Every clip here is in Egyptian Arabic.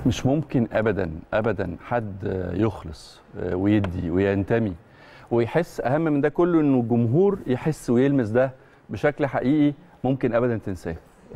مش ممكن ابدا ابدا حد يخلص ويدي وينتمي ويحس اهم من ده كله انه الجمهور يحس ويلمس ده بشكل حقيقي ممكن ابدا تنساه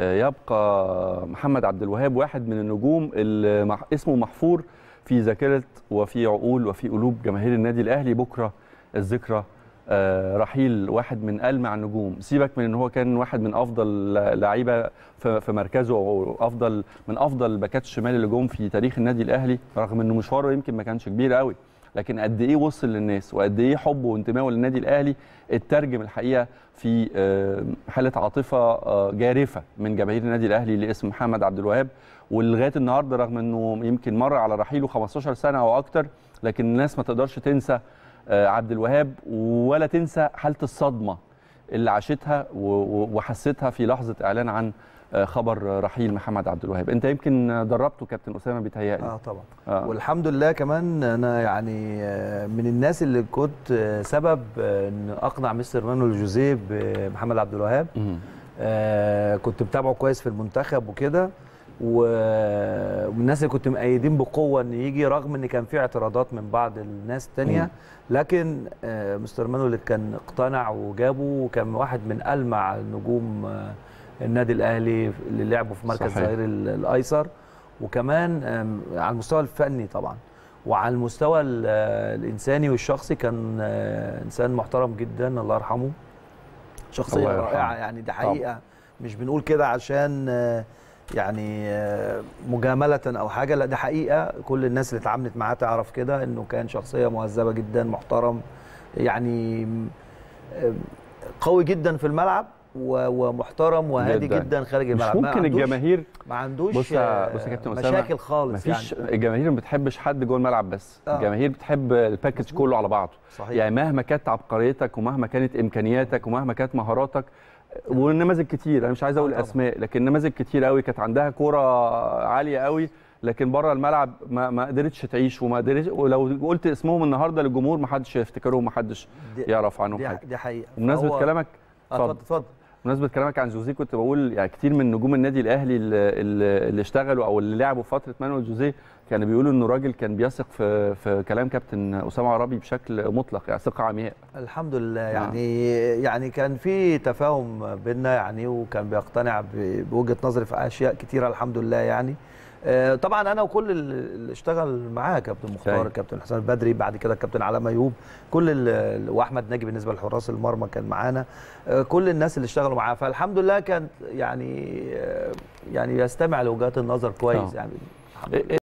يبقى محمد عبد الوهاب واحد من النجوم اللي اسمه محفور في ذاكره وفي عقول وفي قلوب جماهير النادي الاهلي بكره الذكرى رحيل واحد من ألمع النجوم سيبك من ان هو كان واحد من افضل لعيبه في مركزه او افضل من افضل باكات الشمال اللي جم في تاريخ النادي الاهلي رغم انه مشواره يمكن ما كانش كبير قوي لكن قد ايه وصل للناس وقد ايه حبه وانتمائه للنادي الاهلي اترجم الحقيقه في حاله عاطفه جارفه من جماهير النادي الاهلي لاسم محمد عبد الوهاب ولغايه النهارده رغم انه يمكن مر على رحيله 15 سنه او اكتر لكن الناس ما تقدرش تنسى عبد الوهاب ولا تنسى حاله الصدمه اللي عاشتها وحسيتها في لحظه اعلان عن خبر رحيل محمد عبد الوهاب انت يمكن دربته كابتن اسامه بيتهيألي اه طبعا آه. والحمد لله كمان انا يعني من الناس اللي كنت سبب ان اقنع مستر مانويل جوزيه بمحمد عبد الوهاب آه كنت متابعه كويس في المنتخب وكده ومن الناس اللي كنت مأيدين بقوه ان يجي رغم ان كان في اعتراضات من بعض الناس الثانيه لكن آه مستر مانويل كان اقتنع وجابه وكان واحد من المع نجوم آه النادي الاهلي اللي لعبوا في مركز الظهير الايسر وكمان على المستوى الفني طبعا وعلى المستوى الانساني والشخصي كان انسان محترم جدا الله يرحمه شخصيه رائعه يعني دي حقيقه طبعا. مش بنقول كده عشان يعني مجامله او حاجه لا دي حقيقه كل الناس اللي اتعاملت معاه تعرف كده انه كان شخصيه مهذبه جدا محترم يعني قوي جدا في الملعب ومحترم وهادي جدا, جدا خارج الملعب مش ممكن ما الجماهير ما عندوش بص بص يا كابتن اسامه مشاكل خالص مفيش يعني. الجماهير ما بتحبش حد جوه الملعب بس آه. الجماهير بتحب الباكج كله على بعضه صحيح. يعني مهما كانت عبقريتك ومهما كانت امكانياتك ومهما كانت مهاراتك ونماذج كتير انا مش عايز اقول آه اسماء لكن نماذج كتير قوي كانت عندها كوره عاليه قوي لكن بره الملعب ما, ما قدرتش تعيش وما قدرتش ولو قلت اسمهم النهارده للجمهور ما حدش يفتكرهم ما حدش يعرف عنهم دي حاجه دي حقيقه بمناسبه كلامك اتفضل اتفضل بمناسبه كلامك عن جوزيه كنت بقول يعني كتير من نجوم النادي الاهلي اللي, اللي اشتغلوا او اللي لعبوا في فتره مانويل جوزيه كانوا بيقولوا انه راجل كان بيثق في في كلام كابتن اسامه عرابي بشكل مطلق يعني ثقه عمياء الحمد لله يعني آه. يعني كان في تفاهم بيننا يعني وكان بيقتنع بوجهه نظري في اشياء كتيره الحمد لله يعني طبعا انا وكل اللي اشتغل معاه كابتن مختار كابتن حسام البدري بعد كده كابتن علاء ميوب كل واحمد ناجي بالنسبه لحراس المرمى كان معانا كل الناس اللي اشتغلوا معاه فالحمد لله كان يعني يعني يستمع لوجهات النظر كويس يعني الحمد لله